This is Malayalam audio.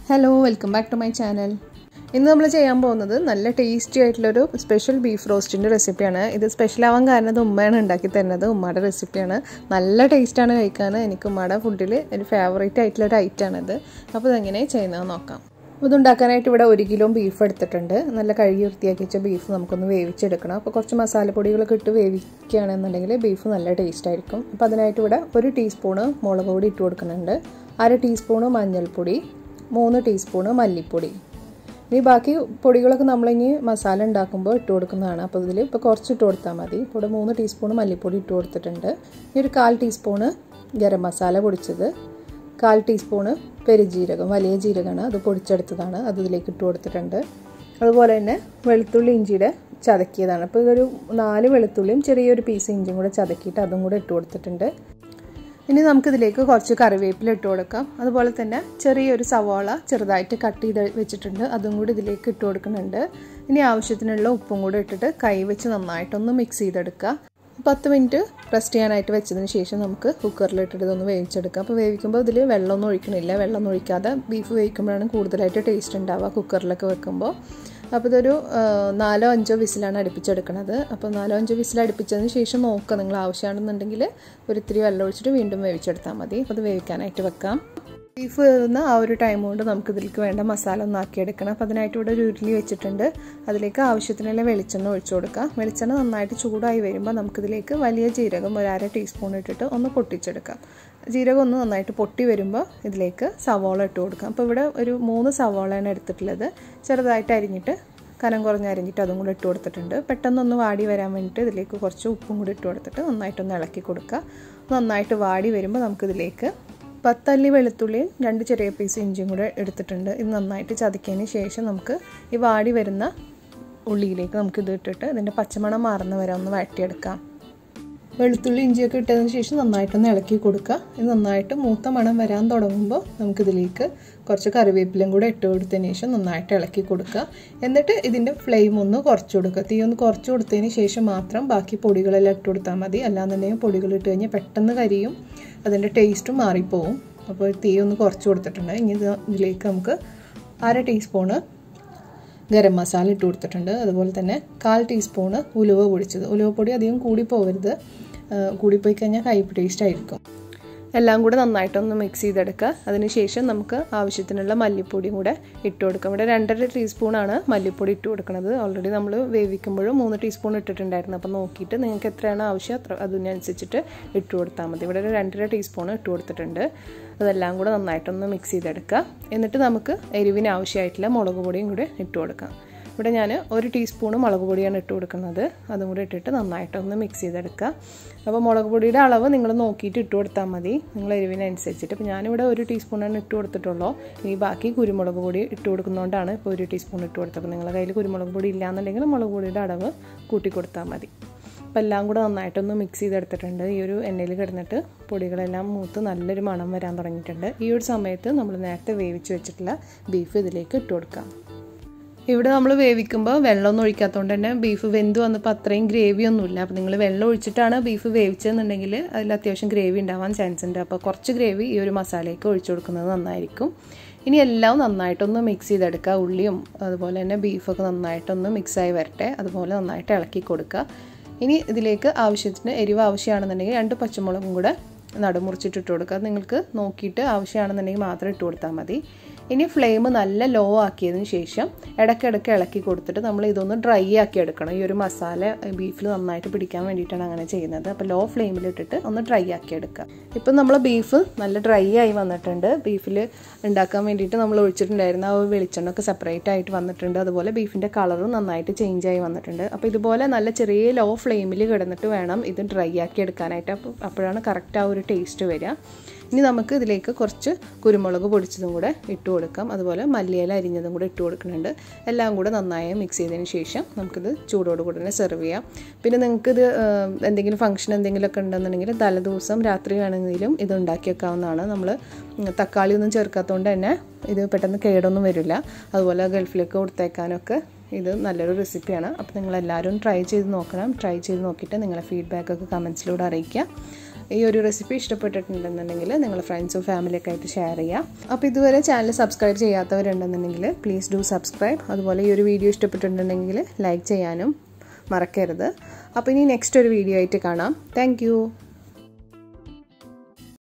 hello welcome back to my channel ഇന്ന് നമ്മൾ ചെയ്യാൻ പോകുന്നത് നല്ല ടേസ്റ്റി ആയിട്ടുള്ളൊരു സ്പെഷ്യൽ ബീഫ് റോസ്റ്റിൻ്റെ റെസിപ്പിയാണ് ഇത് സ്പെഷ്യൽ ആവാൻ കാരണം ഇത് ഉമ്മയാണ് ഉണ്ടാക്കി തരുന്നത് ഉമ്മയുടെ റെസിപ്പിയാണ് നല്ല ടേസ്റ്റാണ് കഴിക്കാൻ എനിക്ക് ഉമ്മയുടെ ഫുഡിൽ ഒരു ഫേവറേറ്റ് ആയിട്ടുള്ള ഒരു ഐറ്റമാണിത് അപ്പോൾ ഇതെങ്ങനെ ചെയ്യുന്നത് നോക്കാം അപ്പോൾ ഇതുണ്ടാക്കാനായിട്ട് ഇവിടെ ഒരു കിലോ ബീഫ് എടുത്തിട്ടുണ്ട് നല്ല കഴുകി വൃത്തിയാക്കി വെച്ച ബീഫ് നമുക്കൊന്ന് വേവിച്ചെടുക്കണം അപ്പോൾ കുറച്ച് മസാലപ്പൊടികളൊക്കെ ഇട്ട് വേവിക്കുകയാണെന്നുണ്ടെങ്കിൽ ബീഫ് നല്ല ടേസ്റ്റ് ആയിരിക്കും അപ്പോൾ അതിനായിട്ട് ഇവിടെ ഒരു ടീസ്പൂണ് മുളക് പൊടി ഇട്ട് കൊടുക്കുന്നുണ്ട് അര ടീസ്പൂണ് മഞ്ഞൾപ്പൊടി മൂന്ന് ടീസ്പൂണ് മല്ലിപ്പൊടി ഇനി ബാക്കി പൊടികളൊക്കെ നമ്മളിനി മസാല ഉണ്ടാക്കുമ്പോൾ ഇട്ട് കൊടുക്കുന്നതാണ് അപ്പോൾ ഇതിൽ ഇപ്പോൾ കുറച്ച് ഇട്ട് കൊടുത്താൽ മതി ഇവിടെ മൂന്ന് ടീസ്പൂൺ മല്ലിപ്പൊടി ഇട്ട് കൊടുത്തിട്ടുണ്ട് ഇനി ഒരു കാൽ ടീസ്പൂണ് ഗരം മസാല പൊടിച്ചത് കാൽ ടീസ്പൂണ് പെരുജീരകം വലിയ ജീരകമാണ് അത് പൊടിച്ചെടുത്തതാണ് അത് ഇതിലേക്ക് ഇട്ട് കൊടുത്തിട്ടുണ്ട് അതുപോലെ തന്നെ വെളുത്തുള്ളി ഇഞ്ചിയുടെ ചതക്കിയതാണ് അപ്പോൾ ഇതൊരു നാല് വെളുത്തുള്ളിയും ചെറിയൊരു പീസ് ഇഞ്ചിയും കൂടെ ചതക്കിയിട്ട് അതും കൂടെ ഇട്ട് കൊടുത്തിട്ടുണ്ട് ഇനി നമുക്കിതിലേക്ക് കുറച്ച് കറിവേപ്പില ഇട്ട് കൊടുക്കാം അതുപോലെ തന്നെ ചെറിയൊരു സവാള ചെറുതായിട്ട് കട്ട് ചെയ്ത് വെച്ചിട്ടുണ്ട് അതും കൂടി ഇതിലേക്ക് ഇട്ട് കൊടുക്കുന്നുണ്ട് ഇനി ആവശ്യത്തിനുള്ള ഉപ്പും കൂടി ഇട്ടിട്ട് കൈ വെച്ച് നന്നായിട്ടൊന്ന് മിക്സ് ചെയ്തെടുക്കുക പത്ത് മിനിറ്റ് റെസ്റ്റ് ചെയ്യാനായിട്ട് വെച്ചതിന് ശേഷം നമുക്ക് കുക്കറിൽ ഇട്ടിട്ട് ഇതൊന്ന് വേവിച്ചെടുക്കാം അപ്പോൾ വേവിക്കുമ്പോൾ ഇതിൽ വെള്ളമൊന്നും ഒഴിക്കണില്ല വെള്ളമൊന്നും ഒഴിക്കാതെ ബീഫ് വേവിക്കുമ്പോഴാണ് കൂടുതലായിട്ട് ടേസ്റ്റ് ഉണ്ടാവുക കുക്കറിലൊക്കെ വെക്കുമ്പോൾ അപ്പോൾ ഇതൊരു നാലോ അഞ്ചോ വിസിലാണ് അടുപ്പിച്ചെടുക്കുന്നത് അപ്പോൾ നാലോ അഞ്ചോ വിസിൽ അടുപ്പിച്ചതിന് ശേഷം നോക്കുക നിങ്ങൾ ആവശ്യമാണെന്നുണ്ടെങ്കിൽ ഒരു ഇത്തിരി വെള്ളം ഒഴിച്ചിട്ട് വീണ്ടും വേവിച്ചെടുത്താൽ മതി അപ്പോൾ അത് വേവിക്കാനായിട്ട് വെക്കാം ബീഫ് വേവുന്ന ആ ഒരു ടൈം കൊണ്ട് നമുക്ക് ഇതിലേക്ക് വേണ്ട മസാല ഒന്ന് ആക്കിയെടുക്കണം അപ്പോൾ അതിനായിട്ട് ഇവിടെ ഒരു ഉരുളി വെച്ചിട്ടുണ്ട് അതിലേക്ക് ആവശ്യത്തിനുള്ള വെളിച്ചെണ്ണ ഒഴിച്ചു കൊടുക്കുക വെളിച്ചെണ്ണ നന്നായിട്ട് ചൂടായി വരുമ്പോൾ നമുക്കിതിലേക്ക് വലിയ ജീരകം ഒരു അര ടീസ്പൂൺ ഇട്ടിട്ട് ഒന്ന് പൊട്ടിച്ചെടുക്കാം ജീരകം ഒന്ന് നന്നായിട്ട് പൊട്ടി വരുമ്പോൾ ഇതിലേക്ക് സവോള ഇട്ട് കൊടുക്കാം അപ്പോൾ ഇവിടെ ഒരു മൂന്ന് സവോളയാണ് എടുത്തിട്ടുള്ളത് ചെറുതായിട്ട് അരിഞ്ഞിട്ട് കനം കുറഞ്ഞ് അരിഞ്ഞിട്ട് അതും കൂടെ ഇട്ട് കൊടുത്തിട്ടുണ്ട് പെട്ടെന്നൊന്ന് വാടി വരാൻ വേണ്ടിയിട്ട് ഇതിലേക്ക് കുറച്ച് ഉപ്പും കൂടി ഇട്ട് കൊടുത്തിട്ട് നന്നായിട്ടൊന്ന് ഇളക്കി കൊടുക്കുക നന്നായിട്ട് വാടി വരുമ്പോൾ നമുക്കിതിലേക്ക് പത്തല്ലി വെളുത്തുള്ളിയും രണ്ട് ചെറിയ പീസ് ഇഞ്ചിയും കൂടെ എടുത്തിട്ടുണ്ട് ഇത് നന്നായിട്ട് ചതക്കിയതിന് ശേഷം നമുക്ക് ഈ വാടി വരുന്ന ഉള്ളിയിലേക്ക് നമുക്ക് ഇത് ഇട്ടിട്ട് ഇതിൻ്റെ പച്ചമണം മാറുന്ന വരെ ഒന്ന് വഴറ്റിയെടുക്കാം വെളുത്തുള്ളി ഇഞ്ചിയൊക്കെ ഇട്ടതിന് ശേഷം നന്നായിട്ടൊന്ന് ഇളക്കി കൊടുക്കുക ഇത് നന്നായിട്ട് മൂത്ത മണം വരാൻ തുടങ്ങുമ്പോൾ നമുക്കിതിലേക്ക് കുറച്ച് കറിവേപ്പിലയും കൂടെ ഇട്ട് കൊടുത്തതിന് ശേഷം നന്നായിട്ട് ഇളക്കി കൊടുക്കുക എന്നിട്ട് ഇതിൻ്റെ ഫ്ലെയിം ഒന്ന് കുറച്ച് കൊടുക്കുക തീ ഒന്ന് കുറച്ച് കൊടുത്തതിന് ശേഷം മാത്രം ബാക്കി പൊടികളെല്ലാം ഇട്ട് കൊടുത്താൽ മതി അല്ലാന്നുണ്ടെങ്കിൽ പൊടികൾ ഇട്ട് കഴിഞ്ഞാൽ പെട്ടെന്ന് കരിയും അതിൻ്റെ ടേസ്റ്റും മാറിപ്പോവും അപ്പോൾ തീ ഒന്ന് കുറച്ച് കൊടുത്തിട്ടുണ്ട് ഇനി ഇത് ഇതിലേക്ക് നമുക്ക് അര ടീസ്പൂണ് ഗരം മസാല ഇട്ട് കൊടുത്തിട്ടുണ്ട് അതുപോലെ തന്നെ കാൽ ടീസ്പൂണ് ഉലുവ പൊടിച്ചത് ഉലുവ പൊടി അധികം കൂടി പോകരുത് കൂടിപ്പോയി കഴിഞ്ഞാൽ കയ്പ്പ് ടേസ്റ്റ് ആയിരിക്കും എല്ലാം കൂടെ നന്നായിട്ടൊന്ന് മിക്സ് ചെയ്തെടുക്കുക അതിനുശേഷം നമുക്ക് ആവശ്യത്തിനുള്ള മല്ലിപ്പൊടിയും കൂടെ ഇട്ട് കൊടുക്കാം ഇവിടെ രണ്ടര ടീസ്പൂണാണ് മല്ലിപ്പൊടി ഇട്ട് കൊടുക്കുന്നത് ഓൾറെഡി നമ്മൾ വേവിക്കുമ്പോഴും മൂന്ന് ടീസ്പൂൺ ഇട്ടിട്ടുണ്ടായിരുന്നു അപ്പോൾ നോക്കിയിട്ട് നിങ്ങൾക്ക് എത്രയാണ് ആവശ്യം അത്ര അതിനനുസരിച്ചിട്ട് ഇട്ട് കൊടുത്താൽ മതി ഇവിടെ ഒരു രണ്ടര ടീസ്പൂൺ ഇട്ട് കൊടുത്തിട്ടുണ്ട് അതെല്ലാം കൂടെ നന്നായിട്ടൊന്ന് മിക്സ് ചെയ്തെടുക്കുക എന്നിട്ട് നമുക്ക് എരിവിന് ആവശ്യമായിട്ടുള്ള മുളക് പൊടിയും കൂടെ ഇട്ട് കൊടുക്കാം ഇവിടെ ഞാൻ ഒരു ടീസ്പൂണ് മുളക് പൊടിയാണ് ഇട്ട് കൊടുക്കുന്നത് അതും കൂടി ഇട്ടിട്ട് നന്നായിട്ടൊന്ന് മിക്സ് ചെയ്തെടുക്കുക അപ്പോൾ മുളക് പൊടിയുടെ അളവ് നിങ്ങൾ നോക്കിയിട്ട് ഇട്ട് കൊടുത്താൽ മതി നിങ്ങൾ എരിവിനനുസരിച്ചിട്ട് അപ്പോൾ ഞാനിവിടെ ഒരു ടീസ്പൂണാണ് ഇട്ട് കൊടുത്തിട്ടുള്ളൂ ഇനി ബാക്കി കുരുമുളക് പൊടി ഇട്ട് കൊടുക്കുന്നതുകൊണ്ടാണ് ഇപ്പോൾ ഒരു ടീസ്പൂൺ ഇട്ട് കൊടുത്തത് അപ്പോൾ നിങ്ങളുടെ കയ്യിൽ കുരുമുളക് പൊടി ഇല്ലയെന്നുണ്ടെങ്കിൽ മുളക് പൊടിയുടെ അളവ് കൂട്ടി കൊടുത്താൽ മതി അപ്പോൾ എല്ലാം കൂടെ നന്നായിട്ടൊന്ന് മിക്സ് ചെയ്തെടുത്തിട്ടുണ്ട് ഈ ഒരു എണ്ണയിൽ കിടന്നിട്ട് പൊടികളെല്ലാം മൂത്ത് നല്ലൊരു മണം വരാൻ തുടങ്ങിയിട്ടുണ്ട് ഈ ഒരു സമയത്ത് നമ്മൾ നേരത്തെ വേവിച്ച് വെച്ചിട്ടുള്ള ബീഫ് ഇതിലേക്ക് ഇട്ട് കൊടുക്കാം ഇവിടെ നമ്മൾ വേവിക്കുമ്പോൾ വെള്ളമൊന്നും ഒഴിക്കാത്തതുകൊണ്ട് തന്നെ ബീഫ് വെന്ത് വന്നപ്പോൾ അത്രയും ഗ്രേവി ഒന്നുമില്ല അപ്പോൾ നിങ്ങൾ വെള്ളം ഒഴിച്ചിട്ടാണ് ബീഫ് വേവിച്ചതെന്നുണ്ടെങ്കിൽ അതിൽ അത്യാവശ്യം ഗ്രേവി ഉണ്ടാവാൻ ചാൻസ് ഉണ്ട് അപ്പോൾ കുറച്ച് ഗ്രേവി ഈ ഒരു മസാലയ്ക്ക് ഒഴിച്ചു കൊടുക്കുന്നത് നന്നായിരിക്കും ഇനി എല്ലാം നന്നായിട്ടൊന്ന് മിക്സ് ചെയ്തെടുക്കുക ഉള്ളിയും അതുപോലെ തന്നെ ബീഫൊക്കെ നന്നായിട്ടൊന്ന് മിക്സായി വരട്ടെ അതുപോലെ നന്നായിട്ട് ഇളക്കി കൊടുക്കുക ഇനി ഇതിലേക്ക് ആവശ്യത്തിന് എരിവ് ആവശ്യമാണെന്നുണ്ടെങ്കിൽ രണ്ട് പച്ചമുളകും കൂടെ നടുമുറിച്ചിട്ട് ഇട്ട് കൊടുക്കുക നിങ്ങൾക്ക് നോക്കിയിട്ട് ആവശ്യമാണെന്നുണ്ടെങ്കിൽ മാത്രം ഇട്ട് കൊടുത്താൽ മതി ഇനി ഫ്ലെയിം നല്ല ലോ ആക്കിയതിന് ശേഷം ഇടയ്ക്കിടയ്ക്ക് ഇളക്കി കൊടുത്തിട്ട് നമ്മൾ ഇതൊന്ന് ഡ്രൈ ആക്കി എടുക്കണം ഈ ഒരു മസാല ബീഫിൽ നന്നായിട്ട് പിടിക്കാൻ വേണ്ടിയിട്ടാണ് അങ്ങനെ ചെയ്യുന്നത് അപ്പോൾ ലോ ഫ്ലെയിമിൽ ഇട്ടിട്ട് ഒന്ന് ഡ്രൈ ആക്കി എടുക്കുക ഇപ്പം നമ്മൾ ബീഫ് നല്ല ഡ്രൈ ആയി വന്നിട്ടുണ്ട് ബീഫിൽ ഉണ്ടാക്കാൻ വേണ്ടിയിട്ട് നമ്മൾ ഒഴിച്ചിട്ടുണ്ടായിരുന്ന ആ വെളിച്ചെണ്ണ ഒക്കെ സെപ്പറേറ്റ് ആയിട്ട് വന്നിട്ടുണ്ട് അതുപോലെ ബീഫിൻ്റെ കളറും നന്നായിട്ട് ചേഞ്ച് ആയി വന്നിട്ടുണ്ട് അപ്പോൾ ഇതുപോലെ നല്ല ചെറിയ ലോ ഫ്ലെയിമിൽ കിടന്നിട്ട് വേണം ഇത് ഡ്രൈ ആക്കി എടുക്കാനായിട്ട് അപ്പോൾ അപ്പോഴാണ് കറക്റ്റ് ആ ഒരു ടേസ്റ്റ് വരിക ഇനി നമുക്ക് ഇതിലേക്ക് കുറച്ച് കുരുമുളക് പൊടിച്ചതും കൂടെ ഇട്ട് കൊടുക്കാം അതുപോലെ മല്ലിയില അരിഞ്ഞതും കൂടെ ഇട്ട് കൊടുക്കുന്നുണ്ട് എല്ലാം കൂടെ നന്നായി മിക്സ് ചെയ്തതിന് ശേഷം നമുക്കിത് ചൂടോട് കൂടെ തന്നെ സെർവ് ചെയ്യാം പിന്നെ നിങ്ങൾക്കിത് എന്തെങ്കിലും ഫംഗ്ഷൻ എന്തെങ്കിലുമൊക്കെ ഉണ്ടെന്നുണ്ടെങ്കിൽ തലേദിവസം രാത്രി വേണമെങ്കിലും ഇത് ഉണ്ടാക്കി വെക്കാവുന്നതാണ് നമ്മൾ തക്കാളി ഒന്നും ചേർക്കാത്തതുകൊണ്ട് തന്നെ ഇത് പെട്ടെന്ന് കേടൊന്നും വരില്ല അതുപോലെ ഗൾഫിലേക്ക് കൊടുത്തേക്കാനൊക്കെ ഇത് നല്ലൊരു റെസിപ്പിയാണ് അപ്പോൾ നിങ്ങളെല്ലാവരും ട്രൈ ചെയ്ത് നോക്കണം ട്രൈ ചെയ്ത് നോക്കിയിട്ട് നിങ്ങളെ ഫീഡ്ബാക്കൊക്കെ കമൻസിലൂടെ അറിയിക്കുക ഈ ഒരു റെസിപ്പി ഇഷ്ടപ്പെട്ടിട്ടുണ്ടെന്നുണ്ടെങ്കിൽ നിങ്ങൾ ഫ്രണ്ട്സും ഫാമിലിയൊക്കെ ആയിട്ട് ഷെയർ ചെയ്യുക അപ്പോൾ ഇതുവരെ ചാനൽ സബ്സ്ക്രൈബ് ചെയ്യാത്തവരുണ്ടെന്നുണ്ടെങ്കിൽ പ്ലീസ് ഡു സബ്സ്ക്രൈബ് അതുപോലെ ഈ ഒരു വീഡിയോ ഇഷ്ടപ്പെട്ടിട്ടുണ്ടെങ്കിൽ ലൈക്ക് ചെയ്യാനും മറക്കരുത് അപ്പോൾ ഇനി നെക്സ്റ്റ് ഒരു വീഡിയോ ആയിട്ട് കാണാം താങ്ക്